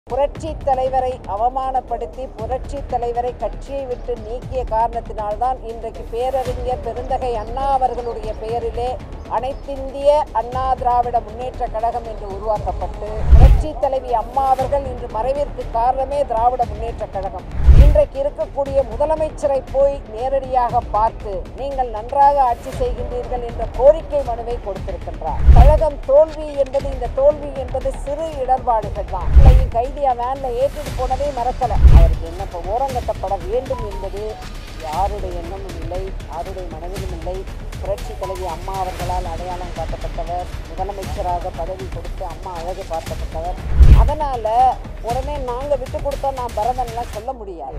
புரட்சி தலைவரை அவமானப்படுத்தி புரட்சி தலைவரை கட்சியை விட்டு நீக்கிய காரணத்தினால்தான் இன்றைக்கு பேரறிஞர் பெருந்தகை அண்ணா அவர்களுடைய பெயரிலே அனைத்திந்திய அண்ணா திராவிட முன்னேற்ற கழகம் என்று உருவாக்கப்பட்டு புரட்சி தலைவி அம்மா அவர்கள் இன்று மறைவிற்கு காரணமே திராவிட முன்னேற்ற கழகம் இன்றைக்கு இருக்கக்கூடிய முதலமைச்சரை போய் நேரடியாக பார்த்து நீங்கள் நன்றாக ஆட்சி செய்கின்றீர்கள் என்ற கோரிக்கை மனுவை கொடுத்திருக்கின்றார் கழகம் தோல்வி என்பது இந்த தோல்வி என்பது சிறு இடர்பாடுகள் தான் பிள்ளையும் கைதியா வேன்ல ஏற்றிட்டு போனதே மறக்கல அவருக்கு என்ன இப்போ ஓரங்கட்டப்பட வேண்டும் என்பது யாருடைய எண்ணமும் இல்லை யாருடைய மனதிலும் இல்லை புரட்சி தலைவி அம்மா அவர்களால் அடையாளம் காட்டப்பட்டவர் முதலமைச்சராக பதவி கொடுத்து அம்மா அழகு பார்க்கப்பட்டவர் அதனால உடனே நாங்க விட்டு கொடுத்தோம் நான் பரதன்லாம் சொல்ல முடியாது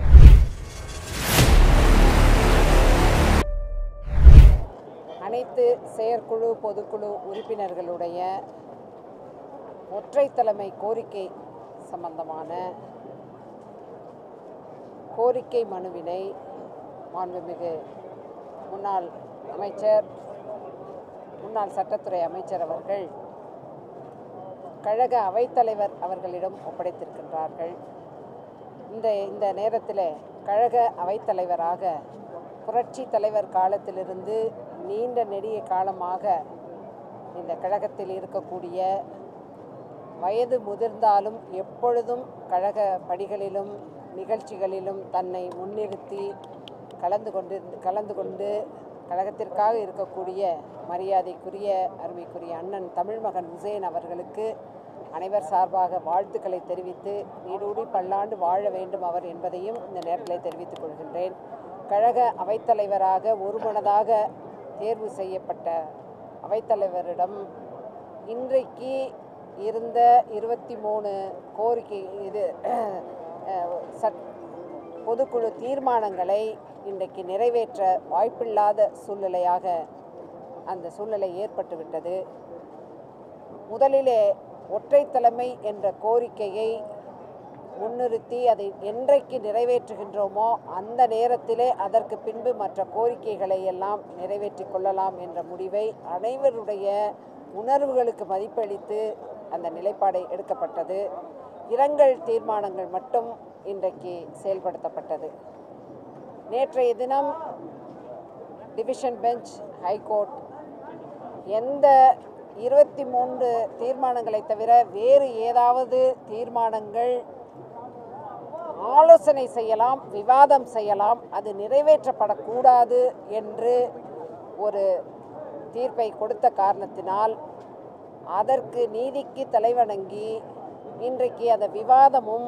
அனைத்து செயற்குழு பொதுக்குழு உறுப்பினர்களுடைய ஒற்றை தலைமை கோரிக்கை சம்பந்தமான கோரிக்கை மனுவினை மாண்புமிகு முன்னாள் அமைச்சர் முன்னாள் சட்டத்துறை அமைச்சர் அவர்கள் கழக அவைத்தலைவர் அவர்களிடம் ஒப்படைத்திருக்கின்றார்கள் இந்த இந்த நேரத்தில் கழக அவைத்தலைவராக புரட்சி தலைவர் காலத்திலிருந்து நீண்ட நெடிய காலமாக இந்த கழகத்தில் இருக்கக்கூடிய வயது முதிர்ந்தாலும் எப்பொழுதும் கழக படிகளிலும் நிகழ்ச்சிகளிலும் தன்னை முன்னிறுத்தி கலந்து கொண்டு கலந்து கொண்டு கழகத்திற்காக இருக்கக்கூடிய மரியாதைக்குரிய அருமைக்குரிய அண்ணன் தமிழ்மகன் உசேன் அவர்களுக்கு அனைவர் சார்பாக வாழ்த்துக்களை தெரிவித்து நீடூடி பல்லாண்டு வாழ வேண்டும் அவர் என்பதையும் இந்த நேரத்தில் தெரிவித்துக் கொள்கின்றேன் கழக அவைத்தலைவராக ஒருமனதாக தேர்வு செய்யப்பட்ட அவைத்தலைவரிடம் இன்றைக்கு இருந்த இருபத்தி மூணு கோரிக்கை இது அஹ், சட் பொதுக்குழு தீர்மானங்களை இன்றைக்கு நிறைவேற்ற வாய்ப்பில்லாத சூழ்நிலையாக அந்த சூழ்நிலை ஏற்பட்டுவிட்டது முதலிலே ஒற்றை தலைமை என்ற கோரிக்கையை முன்னிறுத்தி அதை என்றைக்கு நிறைவேற்றுகின்றோமோ அந்த நேரத்திலே அதற்கு பின்பு மற்ற கோரிக்கைகளை எல்லாம் நிறைவேற்றிக் கொள்ளலாம் என்ற முடிவை அனைவருடைய உணர்வுகளுக்கு மதிப்பளித்து அந்த நிலைப்பாடை எடுக்கப்பட்டது இரங்கல் தீர்மானங்கள் மட்டும் இன்றைக்கு செயல்படுத்தப்பட்டது நேற்றைய தினம் டிவிஷன் பெஞ்ச் ஹைகோர்ட் எந்த இருபத்தி மூன்று தீர்மானங்களை தவிர வேறு ஏதாவது தீர்மானங்கள் ஆலோசனை செய்யலாம் விவாதம் செய்யலாம் அது நிறைவேற்றப்படக்கூடாது என்று ஒரு தீர்ப்பை கொடுத்த காரணத்தினால் அதற்கு நீதிக்கு தலைவணங்கி இன்றைக்கு அந்த விவாதமும்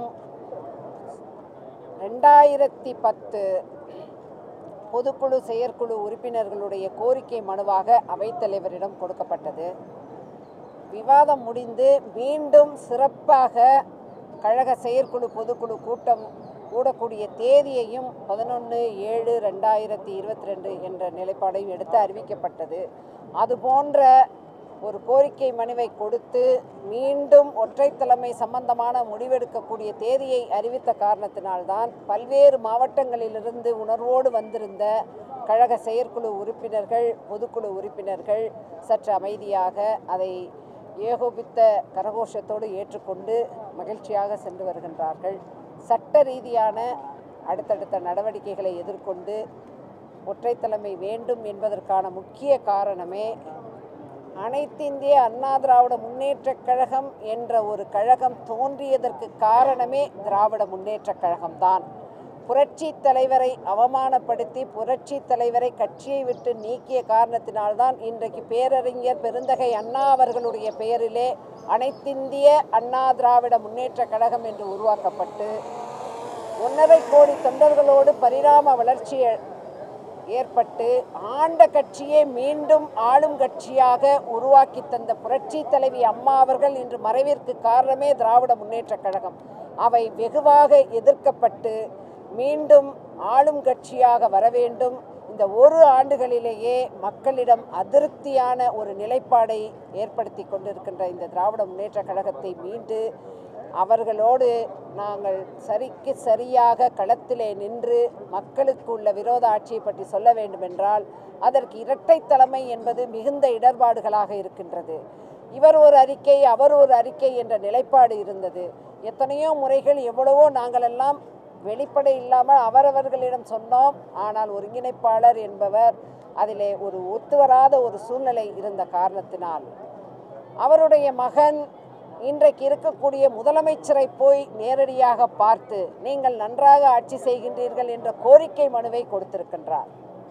ரெண்டாயிரத்தி பத்து பொதுக்குழு செயற்குழு உறுப்பினர்களுடைய கோரிக்கை மனுவாக அவைத்தலைவரிடம் கொடுக்கப்பட்டது விவாதம் முடிந்து மீண்டும் சிறப்பாக கழக செயற்குழு பொதுக்குழு கூட்டம் கூடக்கூடிய தேதியையும் பதினொன்று ஏழு ரெண்டாயிரத்தி இருபத்தி ரெண்டு என்ற நிலைப்பாடையும் எடுத்து அறிவிக்கப்பட்டது அதுபோன்ற ஒரு கோரிக்கை மனுவை கொடுத்து மீண்டும் ஒற்றை தலைமை சம்பந்தமான முடிவெடுக்கக்கூடிய தேதியை அறிவித்த காரணத்தினால்தான் பல்வேறு மாவட்டங்களிலிருந்து உணர்வோடு வந்திருந்த கழக செயற்குழு உறுப்பினர்கள் பொதுக்குழு உறுப்பினர்கள் சற்று அமைதியாக அதை ஏகோபித்த கரகோஷத்தோடு ஏற்றுக்கொண்டு மகிழ்ச்சியாக சென்று வருகின்றார்கள் சட்ட ரீதியான அடுத்தடுத்த நடவடிக்கைகளை எதிர்கொண்டு ஒற்றை தலைமை வேண்டும் என்பதற்கான முக்கிய காரணமே அனைத்திந்திய அண்ணா திராவிட முன்னேற்றக் கழகம் என்ற ஒரு கழகம் தோன்றியதற்கு காரணமே திராவிட முன்னேற்றக் கழகம்தான் புரட்சி தலைவரை அவமானப்படுத்தி புரட்சி தலைவரை கட்சியை விட்டு நீக்கிய காரணத்தினால்தான் இன்றைக்கு பேரறிஞர் பெருந்தகை அண்ணா அவர்களுடைய பெயரிலே அனைத்திந்திய அண்ணா திராவிட முன்னேற்றக் கழகம் என்று உருவாக்கப்பட்டு ஒன்றரை கோடி தொண்டர்களோடு பரிணாம வளர்ச்சி ஏற்பட்டு ஆண்ட கட்சியை மீண்டும் ஆளும் கட்சியாக உருவாக்கி தந்த புரட்சி தலைவி அம்மா அவர்கள் இன்று மறைவிற்கு காரணமே திராவிட முன்னேற்றக் கழகம் அவை வெகுவாக எதிர்க்கப்பட்டு மீண்டும் ஆளும் கட்சியாக வர வேண்டும் இந்த ஒரு ஆண்டுகளிலேயே மக்களிடம் அதிருப்தியான ஒரு நிலைப்பாடை ஏற்படுத்தி கொண்டிருக்கின்ற இந்த திராவிட முன்னேற்றக் கழகத்தை மீண்டு அவர்களோடு நாங்கள் சரிக்கு சரியாக களத்திலே நின்று மக்களுக்கு உள்ள விரோத ஆட்சியை பற்றி சொல்ல வேண்டுமென்றால் அதற்கு இரட்டை தலைமை என்பது மிகுந்த இடர்பாடுகளாக இருக்கின்றது இவர் ஒரு அறிக்கை அவர் ஒரு அறிக்கை என்ற நிலைப்பாடு இருந்தது எத்தனையோ முறைகள் எவ்வளவோ நாங்கள் எல்லாம் வெளிப்படை இல்லாமல் அவரவர்களிடம் சொன்னோம் ஆனால் ஒருங்கிணைப்பாளர் என்பவர் அதிலே ஒரு ஒத்துவராத ஒரு சூழ்நிலை இருந்த காரணத்தினால் அவருடைய மகன் இன்றைக்கு இருக்கக்கூடிய முதலமைச்சரை போய் நேரடியாக பார்த்து நீங்கள் நன்றாக ஆட்சி செய்கின்றீர்கள் என்ற கோரிக்கை மனுவை கொடுத்திருக்கின்றார்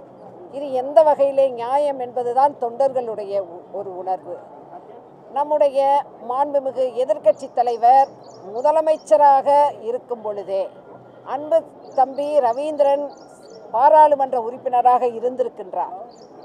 இது எந்த வகையிலே நியாயம் என்பதுதான் தொண்டர்களுடைய உ- ஒரு உணர்வு நம்முடைய மாண்புமிகு எதிர்க்கட்சி தலைவர் முதலமைச்சராக இருக்கும் பொழுதே அன்பு தம்பி ரவீந்திரன் பாராளுமன்ற உறுப்பினராக இருந்திருக்கின்றார்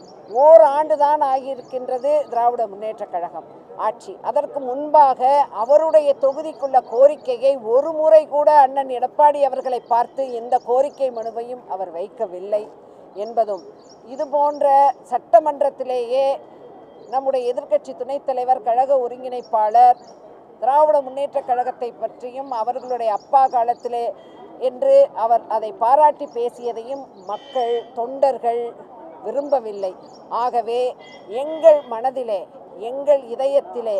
ஓர் ஆண்டுதான் ஆகியிருக்கின்றது திராவிட முன்னேற்றக் கழகம் ஆட்சி அதற்கு முன்பாக அவருடைய தொகுதிக்குள்ள கோரிக்கையை ஒரு முறை கூட அண்ணன் எடப்பாடி அவர்களை பார்த்து எந்த கோரிக்கை மனுவையும் அவர் வைக்கவில்லை என்பதும் இது போன்ற சட்டமன்றத்திலேயே நம்முடைய எதிர்க்கட்சி துணைத் தலைவர் கழக ஒருங்கிணைப்பாளர் திராவிட முன்னேற்றக் கழகத்தை பற்றியும் அவர்களுடைய அப்பா காலத்திலே என்று அவர் அதை பாராட்டி பேசியதையும் மக்கள் தொண்டர்கள் விரும்பவில்லை ஆகவே எங்கள் மனதிலே எங்கள் இதயத்திலே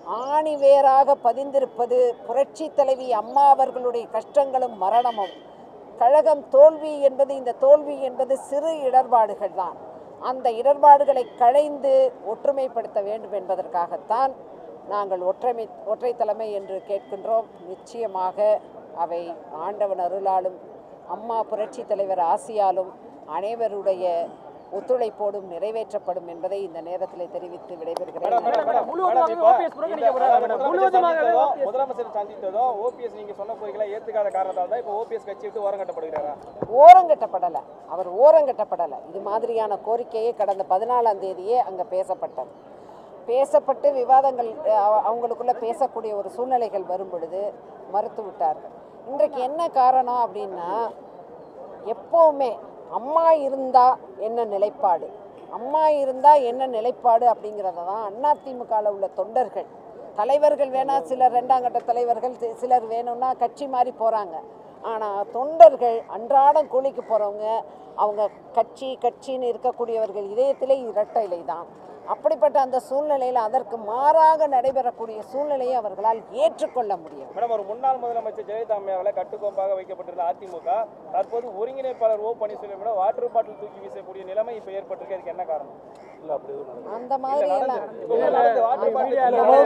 ஆணிவேராக பதிந்திருப்பது புரட்சி தலைவி அம்மா அவர்களுடைய கஷ்டங்களும் மரணமும் கழகம் தோல்வி என்பது இந்த தோல்வி என்பது சிறு இடர்பாடுகள் தான் அந்த இடர்பாடுகளை களைந்து ஒற்றுமைப்படுத்த வேண்டும் என்பதற்காகத்தான் நாங்கள் ஒற்றைமை ஒற்றை தலைமை என்று கேட்கின்றோம் நிச்சயமாக அவை ஆண்டவன் அருளாலும் அம்மா புரட்சி தலைவர் ஆசியாலும் அனைவருடைய ஒத்துழைப்போடும் நிறைவேற்றப்படும் என்பதை இந்த நேரத்தில் தெரிவித்து விடைபெறுகிறேன் நன்றி. முழுவதுமாக OPS புறக்கணிக்கப்படுறாங்க மேடம். முழுவதுமாகவே OPS முதலமைச்சர் சந்தித்ததும் ஓபிஎஸ் நீங்க சொன்ன கோரிக்கைகளை ஏத்துக்காத காரணத்தால் தான் இப்போ ஓபிஎஸ் கட்சி விட்டு ஓரம் கட்டப்படுகிறாரா ஓரங்கட்டப்படலை அவர் ஓரங்கட்டப்படலை இது மாதிரியான கோரிக்கையே கடந்த பதினாலாம் தேதியே அங்கே பேசப்பட்டது பேசப்பட்டு விவாதங்கள் அஹ், அவ- அவங்களுக்குள்ள பேசக்கூடிய ஒரு சூழ்நிலைகள் வரும் பொழுது மறுத்து விட்டார்கள் இன்றைக்கு என்ன காரணம் அப்படின்னா எப்போவுமே அம்மா இருந்தா என்ன நிலைப்பாடு அம்மா இருந்தா என்ன நிலைப்பாடு அப்படிங்கிறத தான் அதிமுகவில் உள்ள தொண்டர்கள் தலைவர்கள் வேணா சிலர் ரெண்டாம் கட்ட தலைவர்கள் சி- சிலர் வேணும்னா கட்சி மாறி போகிறாங்க ஆனால் தொண்டர்கள் அன்றாடம் கூலிக்கு போகிறவங்க அவங்க கட்சி கட்சின்னு இருக்கக்கூடியவர்கள் இதயத்திலே இரட்டை இலை தான் அப்படிப்பட்ட அந்த சூழ்நிலையில் அதற்கு மாறாக நடைபெறக்கூடிய சூழ்நிலையை அவர்களால் ஏற்றுக்கொள்ள முடியும் மேடம் ஒரு முன்னாள் முதலமைச்சர் ஜெயலலிதா அம்மையாவில் கட்டுக்கோப்பாக வைக்கப்பட்டிருந்த அதிமுக தற்போது ஒருங்கிணைப்பாளர் ஓ பன்னீர்செல்வம் வாட்டர் பாட்டில் தூக்கி வீசக்கூடிய நிலைமை இப்போ ஏற்பட்டிருக்கு அதுக்கு என்ன காரணம் அந்த மாதிரி எல்லாம் வாட்டர் பாட்டில்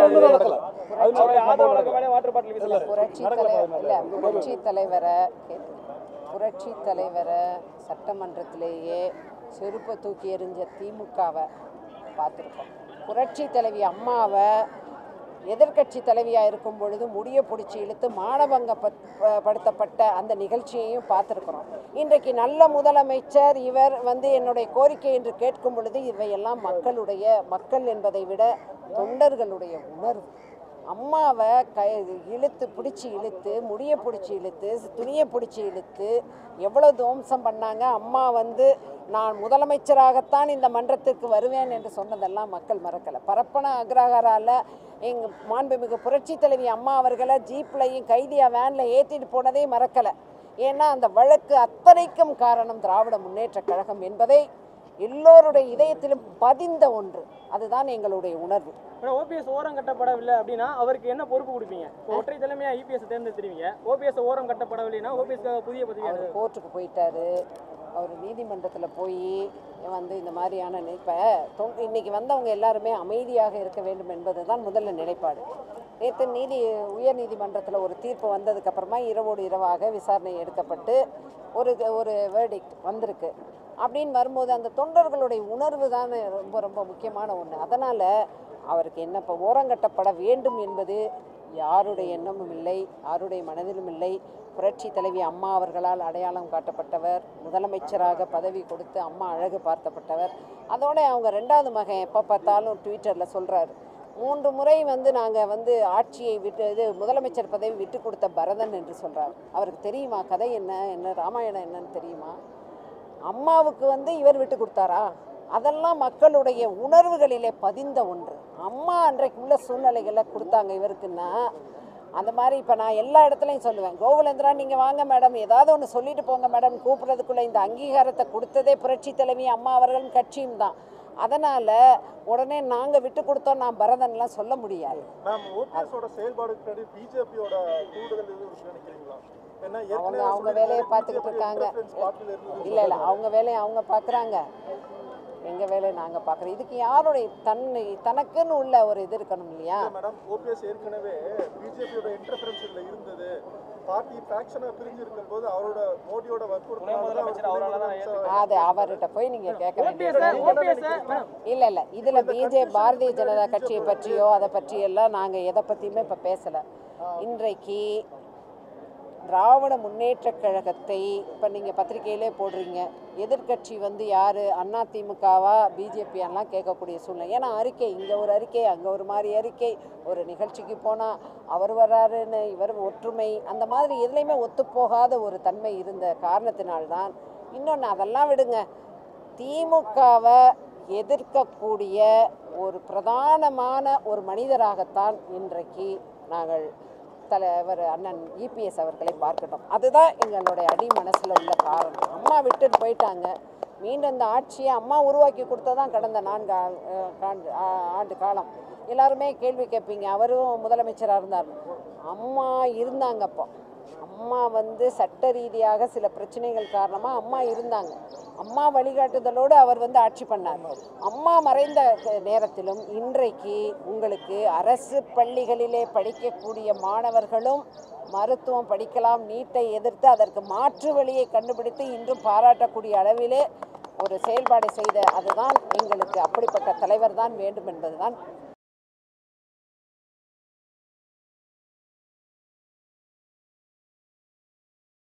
அவருடைய ஆதரவாளருக்கு மேலே வாட்டர் பாட்டில் வீசல புரட்சி தலைவர் இல்ல புரட்சி தலைவரை கேட்டு புரட்சி தலைவரை சட்டமன்றத்திலேயே செருப்பை தூக்கி எறிஞ்ச திமுகவை பார்த்துருக்கோம் புரட்சி தலைவி அம்மாவை எதிர்க்கட்சி தலைவியாக இருக்கும் பொழுது முடிய பிடிச்சி இழுத்து மானபங்க படுத்தப்பட்ட அந்த நிகழ்ச்சியையும் பார்த்துருக்குறோம் இன்றைக்கு நல்ல முதலமைச்சர் இவர் வந்து என்னுடைய கோரிக்கை என்று கேட்கும் பொழுது இவையெல்லாம் மக்களுடைய மக்கள் என்பதை விட தொண்டர்களுடைய உணர்வு அம்மாவை க இழுத்து பிடிச்சி இழுத்து முடியை பிடிச்சி இழுத்து துணியை பிடிச்சி இழுத்து எவ்வளோ துவம்சம் பண்ணாங்க அம்மா வந்து நான் முதலமைச்சராகத்தான் இந்த மன்றத்திற்கு வருவேன் என்று சொன்னதெல்லாம் மக்கள் மறக்கலை பரப்பன அக்ரஹாரால எங்கள் மாண்புமிகு புரட்சி தலைவி அம்மா அவர்களை ஜீப்லையும் கைதியா வேனில் ஏற்றிட்டு போனதே மறக்கலை ஏன்னா அந்த வழக்கு அத்தனைக்கும் காரணம் திராவிட முன்னேற்றக் கழகம் என்பதை எல்லோருடைய இதயத்திலும் பதிந்த ஒன்று அதுதான் எங்களுடைய உணர்வு மேடம் ஓபிஎஸ் ஓரம் கட்டப்படவில்லை அப்படின்னா அவருக்கு என்ன பொறுப்பு கொடுப்பீங்க இப்போ ஒற்றை தலைமையா ஐபிஎஸ் தேர்ந்தெடுத்துருவீங்க ஓபிஎஸ் ஓரம் கட்டப்படவில்லைன்னா ஓபிஎஸ்க்காக புதிய பதவி அவர் கோர்ட்டுக்கு போயிட்டாரு அவர் நீதிமன்றத்தில் போய் வந்து இந்த மாதிரியான இப்போ இன்னைக்கு வந்தவங்க எல்லாருமே அமைதியாக இருக்க வேண்டும் என்பது தான் முதல்ல நிலைப்பாடு நேற்று நீதி உயர் நீதிமன்றத்தில் ஒரு தீர்ப்பு வந்ததுக்கப்புறமா இரவோடு இரவாக விசாரணை எடுக்கப்பட்டு ஒரு ஒரு வேர்டிக்ட் வந்திருக்கு அப்படின்னு வரும்போது அந்த தொண்டர்களுடைய உணர்வு தான் ரொம்ப ரொம்ப முக்கியமான ஒன்று அதனால் அவருக்கு என்ன இப்போ ஓரங்கட்டப்பட வேண்டும் என்பது யாருடைய எண்ணமும் இல்லை யாருடைய மனதிலும் இல்லை புரட்சி தலைவி அம்மா அவர்களால் அடையாளம் காட்டப்பட்டவர் முதலமைச்சராக பதவி கொடுத்து அம்மா அழகு பார்த்தப்பட்டவர் அதோட அவங்க ரெண்டாவது மகன் எப்போ பார்த்தாலும் ட்விட்டரில் சொல்கிறாரு மூன்று முறை வந்து நாங்கள் வந்து ஆட்சியை விட்டு இது முதலமைச்சர் பதவி விட்டு கொடுத்த பரதன் என்று சொல்கிறார் அவருக்கு தெரியுமா கதை என்ன என்ன ராமாயணம் என்னன்னு தெரியுமா அம்மாவுக்கு வந்து இவர் விட்டு கொடுத்தாரா அதெல்லாம் மக்களுடைய உணர்வுகளிலே பதிந்த ஒன்று அம்மா அன்றைக்கு உள்ள சூழ்நிலைகளை கொடுத்தாங்க இவருக்குன்னா அந்த மாதிரி இப்போ நான் எல்லா இடத்துலையும் சொல்லுவேன் கோகுலேந்திரா நீங்கள் வாங்க மேடம் ஏதாவது ஒன்று சொல்லிட்டு போங்க மேடம் கூப்பிட்றதுக்குள்ளே இந்த அங்கீகாரத்தை கொடுத்ததே புரட்சி தலைவி அம்மா அவர்களும் கட்சியும் தான் அதனால் உடனே நாங்கள் விட்டு கொடுத்தோம் நான் பரதன்லாம் சொல்ல முடியாது மேம் ஓபிஎஸோட செயல்பாடுக்கு பின்னாடி பிஜேபியோட தூண்டுதல் எதுவும் இருக்குன்னு நினைக்கிறீங்களா ஏன்னா அவங்க ஏற்கனவே அவங்க வேலையை பார்த்துக்கிட்டு இருக்காங்க இல்லை இல்லை அவங்க வேலையை அவங்க பார்க்குறாங்க எங்கள் வேலையை நாங்கள் பார்க்குறோம் இதுக்கு யாருடைய தன்னை தனக்குன்னு உள்ள ஒரு இது இருக்கணும் இல்லையா மேடம் ஓபிஎஸ் ஏற்கனவே பிஜேபியோட இன்டர்ஃபரன்ஸ் இதுல இருந்தது பார்ட்டி ஃபேக்ஷனை பிரிஞ்சு இருக்கும்போது அவரோட மோடியோட துணை முதலமைச்சர் அவரால தான் வற்புறுத்தல் அது அவர்கிட்ட போய் நீங்கள் கேட்க வேண்டியது ஓபிஎஸ் மேடம் இல்லை இல்லை இதில் பிஜே பாரதிய ஜனதா கட்சியை பற்றியோ அதை பற்றியெல்லாம் நாங்கள் எதை பற்றியுமே இப்போ பேசலை இன்றைக்கு திராவிட முன்னேற்றக் கழகத்தை இப்போ நீங்கள் பத்திரிகையிலே போடுறீங்க எதிர்க்கட்சி வந்து யார் அதிமுகவா பிஜேபியான்லாம் கேட்கக்கூடிய சூழ்நிலை ஏன்னா அறிக்கை இங்கே ஒரு அறிக்கை அங்கே ஒரு மாதிரி அறிக்கை ஒரு நிகழ்ச்சிக்கு போனால் அவர் வர்றாருன்னு இவர் ஒற்றுமை அந்த மாதிரி எதுலேயுமே ஒத்துப்போகாத ஒரு தன்மை இருந்த காரணத்தினால்தான் இன்னொன்று அதெல்லாம் விடுங்க திமுகவை எதிர்க்கக்கூடிய ஒரு பிரதானமான ஒரு மனிதராகத்தான் இன்றைக்கு நாங்கள் தலைவர் அண்ணன் இபிஎஸ் அவர்களை பார்க்கணும் அதுதான் எங்களுடைய அடி மனசில் உள்ள காரணம் அம்மா விட்டுட்டு போயிட்டாங்க மீண்டும் இந்த ஆட்சியை அம்மா உருவாக்கி கொடுத்ததான் கடந்த நான்கு ஆ- அஹ் காண்டு- ஆ- ஆண்டு காலம் எல்லாருமே கேள்வி கேட்பீங்க அவரும் முதலமைச்சராக இருந்தார் அம்மா இருந்தாங்க அப்போ அம்மா வந்து சட்ட ரீதியாக சில பிரச்சனைகள் காரணமாக அம்மா இருந்தாங்க அம்மா வழிகாட்டுதலோடு அவர் வந்து ஆட்சி பண்ணார் அம்மா மறைந்த க- நேரத்திலும் இன்றைக்கு உங்களுக்கு அரசு பள்ளிகளிலே படிக்கக்கூடிய மாணவர்களும் மருத்துவம் படிக்கலாம் நீட்டை எதிர்த்து அதற்கு மாற்று வழியை கண்டுபிடித்து இன்றும் பாராட்டக்கூடிய அளவிலே ஒரு செயல்பாடு செய்த அதுதான் எங்களுக்கு அப்படிப்பட்ட தலைவர் தான் வேண்டும் என்பதுதான்